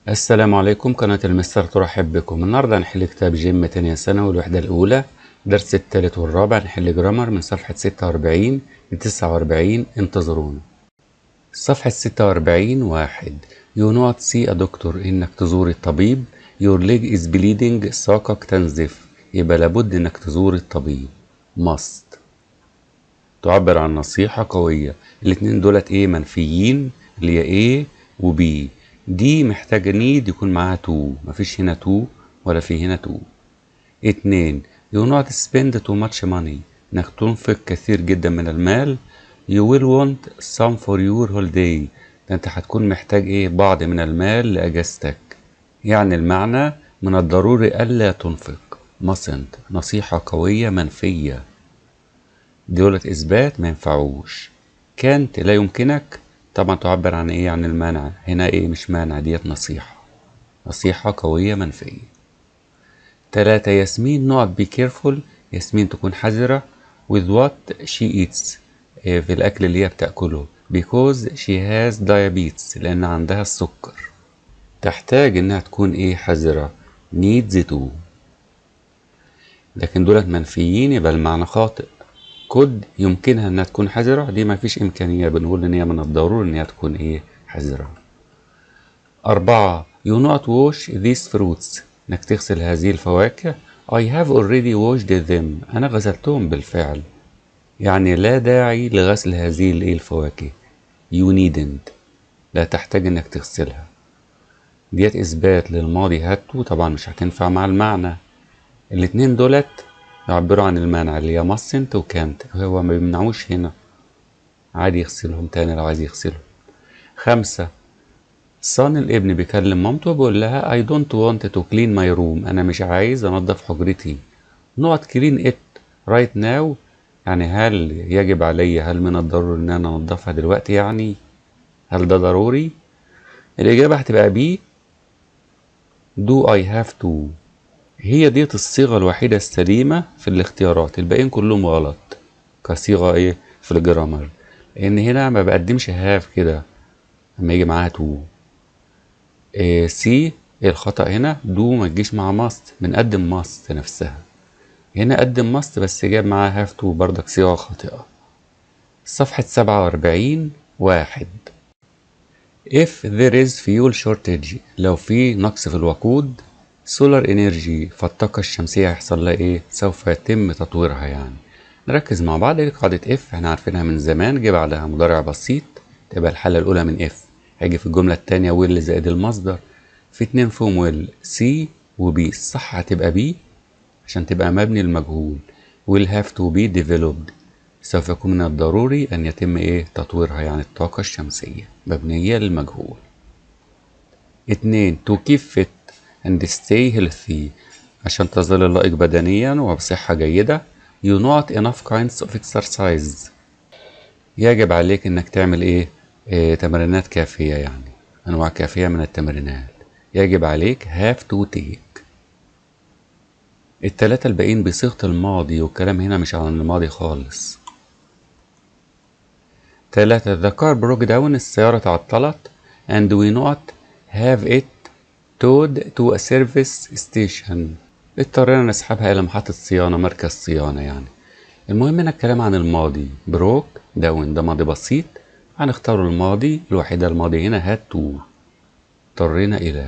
السلام عليكم قناة المستر ترحب بكم النهاردة هنحل كتاب جيم تانية ثانوي الوحدة الأولى درس التالت والرابع نحل جرامر من صفحة ستة وأربعين لتسعة وأربعين انتظرونا صفحة ستة وأربعين واحد You not see a doctor إنك تزور الطبيب Your leg is bleeding ساقك تنزف يبقى لابد إنك تزور الطبيب must تعبر عن نصيحة قوية الاتنين دولت ايه منفيين اللي هي A و B دي محتاجة نيد يكون معاها تو مفيش هنا تو ولا في هنا تو اتنين you not spend too much money انك تنفق كثير جدا من المال you will want some for your holiday ده انت هتكون محتاج ايه بعض من المال لاجازتك يعني المعنى من الضروري الا تنفق mustn't نصيحة قوية منفية دولت اثبات ما ينفعوش كانت لا يمكنك طبعا تعبر عن ايه عن المانع هنا ايه مش مانع ديت نصيحة نصيحة قوية منفية تلاتة ياسمين نوع be careful ياسمين تكون حذرة with what she eats إيه في الأكل اللي هي بتأكله because she has diabetes لأن عندها السكر تحتاج إنها تكون إيه حذرة needs to لكن دولت منفيين يبقى المعنى خاطئ كود يمكنها انها تكون حذرة دي ما فيش امكانية بنقول ان هي من الضروري ان هي تكون ايه حذرة اربعة you not wash these fruits انك تغسل هذه الفواكه I have already washed them انا غسلتهم بالفعل يعني لا داعي لغسل هذه الايه الفواكه you needn't لا تحتاج انك تغسلها ديت اثبات للماضي هاتو طبعا مش هتنفع مع المعنى الاتنين دولت يعبروا عن المانع اللي هي ماسنت وكانت هو ما بيمنعوش هنا عادي يغسلهم تاني لو عايز يغسلهم خمسة صان الابن بيكلم مامته بيقول لها I don't want to clean my room أنا مش عايز أنظف حجرتي not clean it right now يعني هل يجب علي هل من الضروري إن أنا أنظفها دلوقتي يعني هل ده ضروري الإجابة هتبقى بي do I have to هي ديت الصيغة الوحيدة السليمة في الاختيارات الباقيين كلهم غلط كصيغة ايه في الجرامر لأن هنا ما بقدمش هاف كده لما يجي معاها تو إيه سي الخطأ هنا دو ما تجيش مع ماست بنقدم ماست نفسها هنا قدم ماست بس جاب معاها هاف تو بردك صيغة خاطئة صفحة سبعة وأربعين واحد if there is fuel shortage لو في نقص في الوقود سولار انرجي فالطاقة الشمسية هيحصل لها ايه؟ سوف يتم تطويرها يعني نركز مع بعض دي قاعدة اف احنا عارفينها من زمان جه بعدها مضارع بسيط تبقى الحالة الأولى من اف هيجي في الجملة التانية ويل زائد المصدر في اتنين فيهم ويل سي وبي الصح هتبقى بي عشان تبقى مبني المجهول will have to be developed سوف يكون من الضروري أن يتم إيه تطويرها يعني الطاقة الشمسية مبنية للمجهول اتنين to keep fit and stay healthy عشان تظل لائق بدنيا وبصحة جيدة you not enough kinds of exercise يجب عليك انك تعمل ايه, إيه تمرينات كافية يعني انواع كافية من التمرينات يجب عليك have to take التلاتة الباقيين بصيغة الماضي والكلام هنا مش عن الماضي خالص تلاتة the car broke down السيارة تعطلت and we not have it towed to a service station اضطرينا نسحبها إلى محطة صيانة مركز صيانة يعني المهم هنا الكلام عن الماضي بروك داون ده ماضي بسيط هنختار الماضي الوحيدة الماضي هنا هاد تو اضطرينا إلى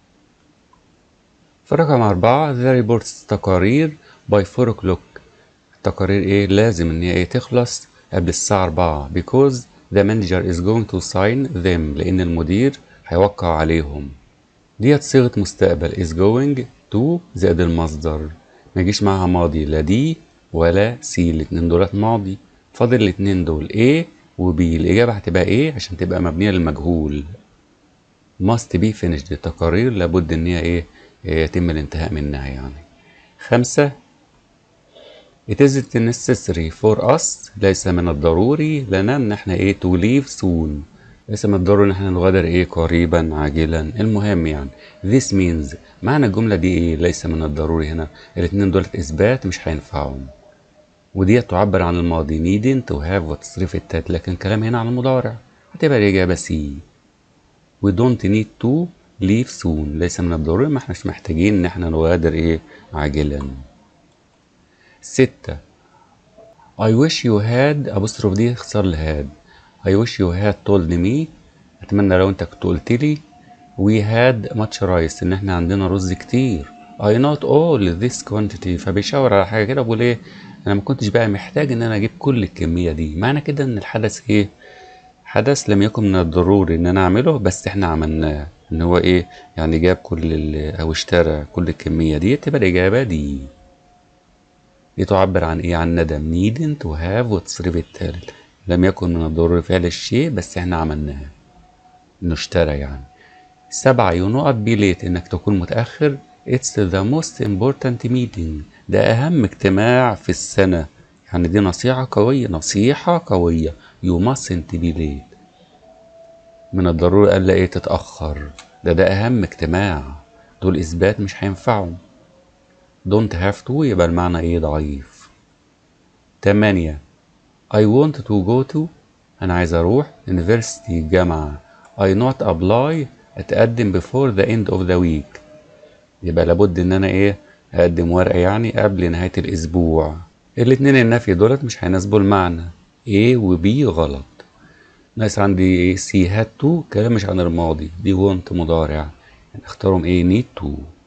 في رقم أربعة the reports تقارير by 4 o'clock التقارير إيه لازم إن هي إيه تخلص قبل الساعة أربعة because the manager is going to sign them لأن المدير هيوقع عليهم ديت صيغة مستقبل is going to زائد المصدر ما يجيش معاها ماضي لا دي ولا سي الاتنين دولت ماضي فاضل الاتنين دول A و B الإجابة هتبقى A عشان تبقى مبنية للمجهول must be finished التقارير لابد إن هي إيه يتم الانتهاء منها يعني خمسة It isn't necessary for us ليس من الضروري لنا إن احنا إيه to leave soon ليس من الضروري ان احنا نغادر ايه قريبا عاجلا المهم يعني this means معنى الجملة دي ايه ليس من الضروري هنا الاتنين دول اثبات مش هينفعهم ودي تعبر عن الماضي needn't to have وتصريف التات لكن كلام هنا عن المضارع هتبقى الإجابة سي we don't need to leave soon ليس من الضروري ما احناش محتاجين ان احنا نغادر ايه عاجلا ستة I wish you had apostrophe دي اختصار لهاد I wish you had told me اتمنى لو انت كنت قلت لي we had much rice ان احنا عندنا رز كتير I not all this quantity فبيشاور على حاجة كده بقول ايه انا ما كنتش بقى محتاج ان انا اجيب كل الكمية دي معنى كده ان الحدث ايه حدث لم يكن من الضروري ان انا اعمله بس احنا عملناه ان هو ايه يعني جاب كل ال- او اشترى كل الكمية دي تبقى الاجابة دي دي تعبر عن ايه عن ندم needn't to have وتصريف التالت لم يكن من الضروري فعل الشيء بس احنا عملناه انه اشترى يعني سبعة ينقط بليت انك تكون متأخر It's the most important meeting ده أهم اجتماع في السنة يعني دي نصيحة قوية نصيحة قوية You mustn't be late من الضروري ألا إيه تتأخر ده ده أهم اجتماع دول إثبات مش هينفعوا don't have to يبقى المعنى إيه ضعيف تمانية I want to go to أنا عايز أروح university جامعة I not apply أتقدم before the end of the week يبقى لابد إن أنا إيه أقدم ورقة يعني قبل نهاية الأسبوع الاتنين النفي دولت مش هيناسبوا المعنى A و B غلط ناقص عندي إيه سي هاد تو كلام مش عن الماضي دي want مضارع يعني اختارهم إيه need to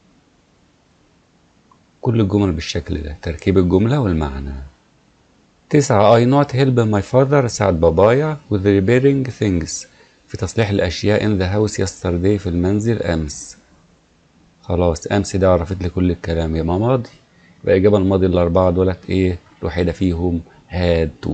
كل الجمل بالشكل ده تركيب الجملة والمعنى تسعة I not help my father ساعد بابايا with repairing things في تصليح الأشياء in the house yesterday في المنزل أمس خلاص أمس ده عرفت لي كل الكلام يبقى ماضي يبقى إجابة الماضي الأربعة دولت إيه الوحيدة فيهم had to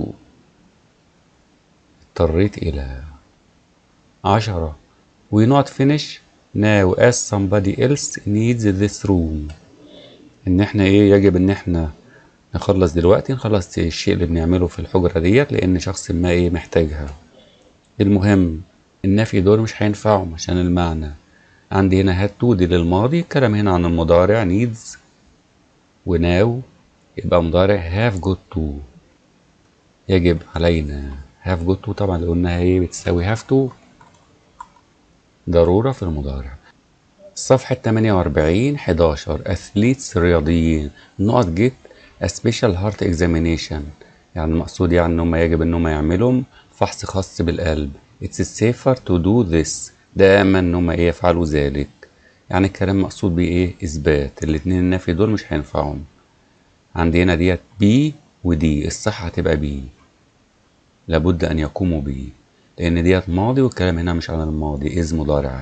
اضطريت إلى عشرة we not finish now as somebody else needs this room إن إحنا إيه يجب إن إحنا نخلص دلوقتي نخلص الشيء اللي بنعمله في الحجرة ديت لأن شخص ما إيه محتاجها المهم النفي دول مش هينفعهم عشان المعنى عندي هنا هات تو دي للماضي الكلام هنا عن المضارع needs وناو يبقى مضارع have got to يجب علينا have got to طبعا اللي قلناها ايه بتساوي have to ضرورة في المضارع صفحة 48 11 أثليتس رياضيين نقط جيت a special heart examination يعني المقصود يعني ان هم يجب ان هم يعملوا فحص خاص بالقلب it's safer to do this دائما ان هم ايه يفعلوا ذلك يعني الكلام مقصود بيه ايه اثبات الاتنين النفي دول مش هينفعهم عندي هنا ديت بي ودي الصح هتبقى بي لابد ان يقوموا بي لان ديت ماضي والكلام هنا مش عن الماضي إذ مضارع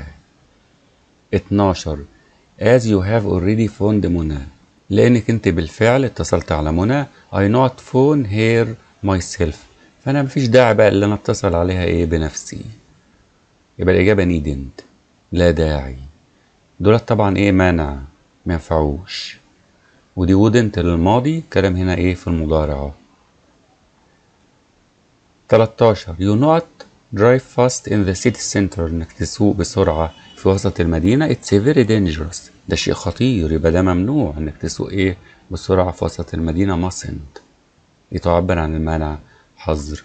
12 as you have already phoned منى لانك انت بالفعل اتصلت على منى I not phone her myself فانا مفيش داعي بقى اللي انا اتصل عليها ايه بنفسي يبقى الاجابه needn't لا داعي دولت طبعا ايه مانع ما ينفعوش ودي wouldn't للماضي كلام هنا ايه في المضارع 13 you not drive fast in the city center انك تسوق بسرعة في وسط المدينة it's very dangerous ده شيء خطير يبقى ده ممنوع انك تسوق ايه بسرعة في وسط المدينة mustn't دي تعبر عن المانع حظر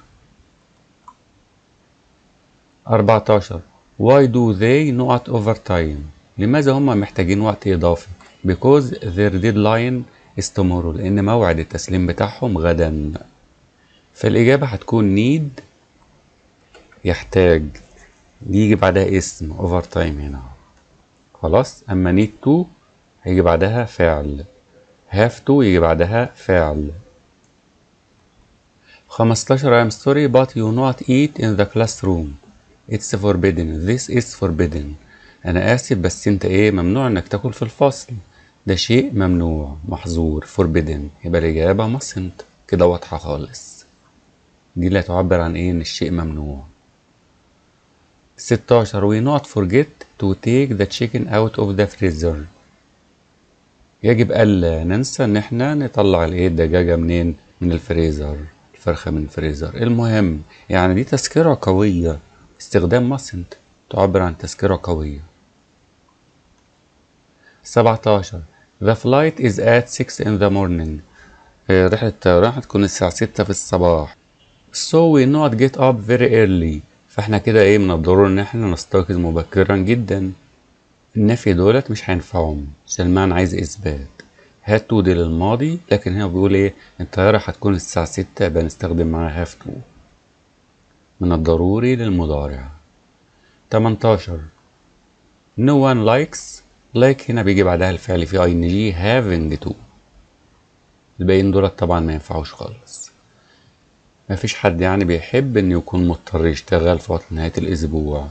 14 why do they not overtime لماذا هم محتاجين وقت إضافي because their deadline is tomorrow لأن موعد التسليم بتاعهم غدا فالإجابة هتكون need يحتاج يجي بعدها اسم overtime هنا خلاص أما need to هيجي بعدها فعل have to يجي بعدها فعل 15 I'm sorry but you not eat in the classroom It's forbidden This is forbidden أنا آسف بس أنت إيه ممنوع إنك تاكل في الفصل ده شيء ممنوع محظور forbidden يبقى الإجابة mustn't كده واضحة خالص دي اللي هتعبر عن إيه إن الشيء ممنوع 16 we not forget to take the chicken out of the freezer يجب ألا ننسى إن إحنا نطلع الإيه الدجاجة منين من الفريزر الفرخة من الفريزر المهم يعني دي تذكرة قوية استخدام mustn't تعبر عن تذكرة قوية 17 The flight is at 6 in the morning رحلة الطيران هتكون الساعة 6 في الصباح So we not get up very early فاحنا كده ايه من الضروري ان احنا نستيقظ مبكرا جدا النفي دولت مش هينفعهم سلمان عايز اثبات هات تو دي للماضي لكن هنا بيقول ايه الطيارة هتكون الساعة ستة يبقى نستخدم معاها هاف تو من الضروري للمضارع 18 no one likes like هنا بيجي بعدها الفعل في اي ان جي having to الباقيين دولت طبعا ما ينفعوش خالص ما فيش حد يعني بيحب انه يكون مضطر يشتغل في وقت نهاية الاسبوع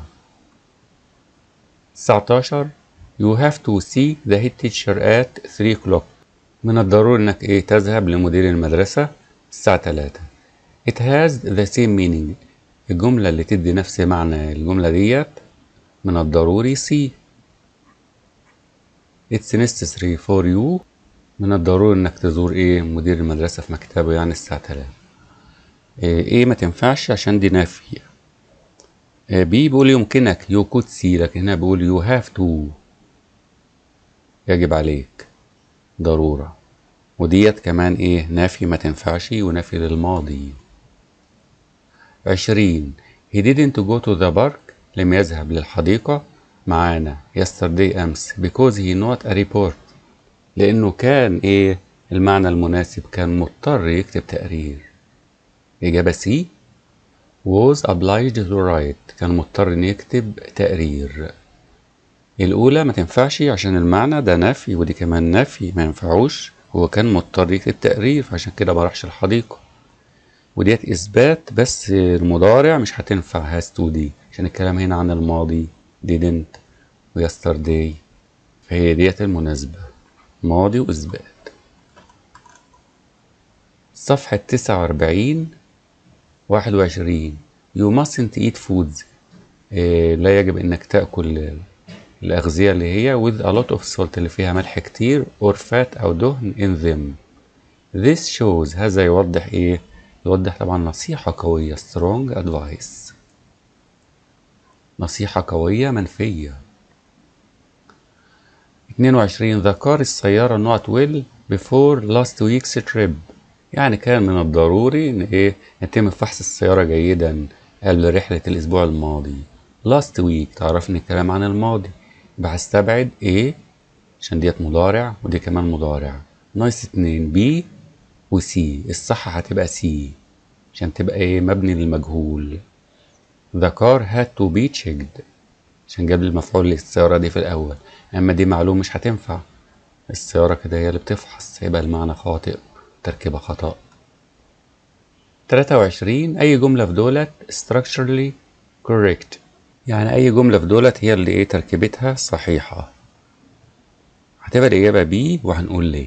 19 you have to see the head teacher at 3 o'clock من الضروري انك ايه تذهب لمدير المدرسة الساعة 3 it has the same meaning الجملة اللي تدي نفس معنى الجملة ديت من الضروري see it's necessary for you من الضروري انك تزور ايه مدير المدرسة في مكتبه يعني الساعة 3 ايه, إيه ما تنفعش عشان دي نافية إيه بي بيقول يمكنك you could see لكن هنا بيقول you have to يجب عليك ضرورة وديت كمان ايه نافي ما تنفعش ونافي للماضي عشرين he didn't go to the park لم يذهب للحديقة معانا yesterday أمس because he not a report لأنه كان إيه المعنى المناسب كان مضطر يكتب تقرير إجابة سي was obliged to write كان مضطر إن يكتب تقرير الأولى ما تنفعش عشان المعنى ده نفي ودي كمان نفي ما ينفعوش هو كان مضطر يكتب تقرير فعشان كده ما راحش الحديقة وديت إثبات بس المضارع مش هتنفع هاز تو دي عشان الكلام هنا عن الماضي didn't ويسترداي فهي ديت المناسبة ماضي وإثبات صفحة تسعة وأربعين واحد وعشرين you mustn't eat foods إيه لا يجب إنك تأكل الأغذية اللي هي with a lot of salt اللي فيها ملح كتير or fat أو دهن in them this shows هذا يوضح إيه يوضح طبعا نصيحة قوية strong advice نصيحة قوية منفية 22 ذكر السيارة not well before last week's trip يعني كان من الضروري ان ايه يتم فحص السيارة جيدا قبل رحلة الاسبوع الماضي last week تعرفني الكلام عن الماضي يبقى هستبعد ايه عشان ديت مضارع ودي كمان مضارع ناقص اتنين بي وسي الصح هتبقى سي عشان تبقى ايه مبني للمجهول the car had to be checked عشان جاب لي المفعول للسيارة دي في الأول أما دي معلوم مش هتنفع السيارة كده هي اللي بتفحص هيبقى المعنى خاطئ تركيبة خطأ 23 أي جملة في دولت structurally correct يعني أي جملة في دولت هي اللي إيه تركيبتها صحيحة هتبقى الإجابة بي وهنقول ليه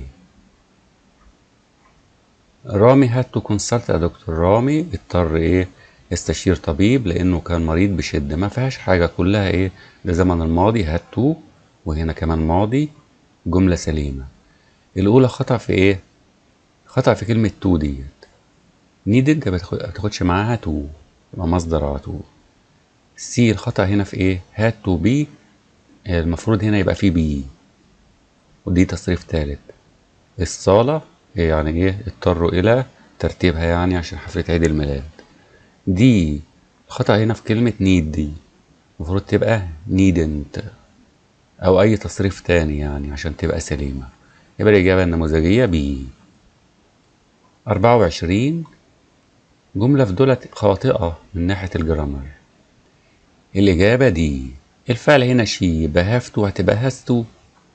رامي هات تو كونسلت يا دكتور رامي اضطر ايه يستشير طبيب لانه كان مريض بشدة ما فيهاش حاجة كلها ايه ده زمن الماضي هات تو وهنا كمان ماضي جملة سليمة الاولى خطأ في ايه خطأ في كلمة تو ديت نيد انت ما تاخدش معاها تو يبقى مصدر على طول سي الخطأ هنا في ايه هات تو بي المفروض هنا يبقى فيه بي ودي تصريف تالت الصالة يعني ايه اضطروا الى ترتيبها يعني عشان حفلة عيد الميلاد دي خطأ هنا في كلمة نيد دي المفروض تبقى نيدنت او اي تصريف تاني يعني عشان تبقى سليمة يبقى الاجابة النموذجية بي اربعة وعشرين جملة في دولة خاطئة من ناحية الجرامر الإجابة دي الفعل هنا شي يبقى هافتو هتبقى هاستو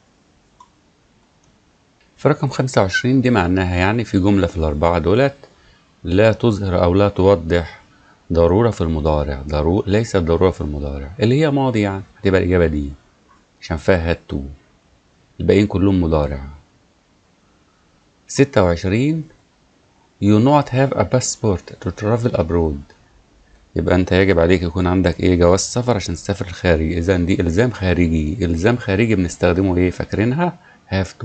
في رقم خمسة وعشرين دي معناها يعني في جملة في الأربعة دولت لا تظهر أو لا توضح ضرورة في المضارع ضرورة ليست ضرورة في المضارع اللي هي ماضي يعني هتبقى الإجابة دي عشان فيها هات تو الباقيين كلهم مضارع ستة وعشرين you not have a passport to travel abroad يبقى انت يجب عليك يكون عندك ايه جواز سفر عشان تسافر الخارج اذا دي الزام خارجي الزام خارجي بنستخدمه ايه فاكرينها have to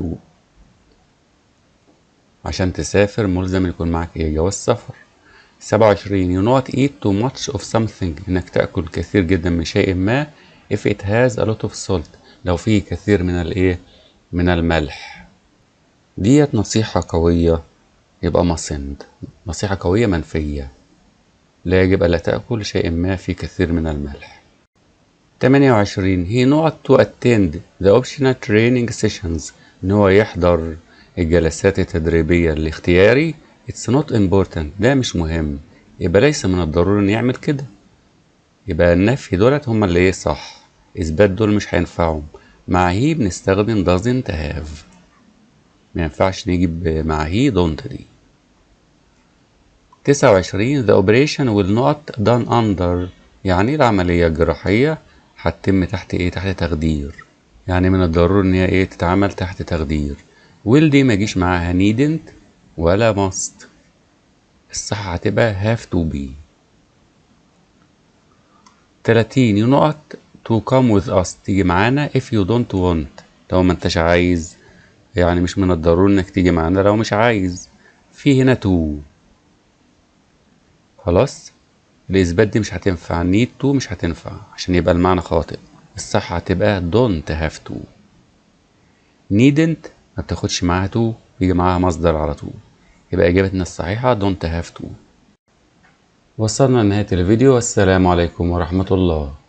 عشان تسافر ملزم يكون معك ايه جواز سفر سبعة وعشرين you not eat too much of something انك تأكل كثير جدا من شيء ما if it has a lot of salt لو فيه كثير من الايه من الملح ديت نصيحة قوية يبقى مصند نصيحة قوية منفية لا يجب ألا تأكل شيء ما فيه كثير من الملح 28 he not to attend the optional training sessions ان هو يحضر الجلسات التدريبية الاختياري it's not important ده مش مهم يبقى ليس من الضروري ان يعمل كده يبقى النفي دولت هما اللي ايه صح اثبات دول مش هينفعهم مع هي بنستخدم doesn't have ما ينفعش نجيب مع هي don't دي 29 the operation will not done under يعني العملية الجراحية هتتم تحت ايه تحت تخدير يعني من الضروري ان هي ايه تتعمل تحت تخدير will دي ما يجيش معاها needn't ولا must الصح هتبقى have to be 30 you not to come with us تيجي معانا if you don't want لو ما انتش عايز يعني مش من الضروري انك تيجي معانا لو مش عايز في هنا to خلاص الإثبات دي مش هتنفع need to مش هتنفع عشان يبقى المعنى خاطئ الصح هتبقى don't have to needn't ما بتاخدش معاها to بيجي معاها مصدر على طول يبقى إجابتنا الصحيحة don't have to وصلنا لنهاية الفيديو والسلام عليكم ورحمة الله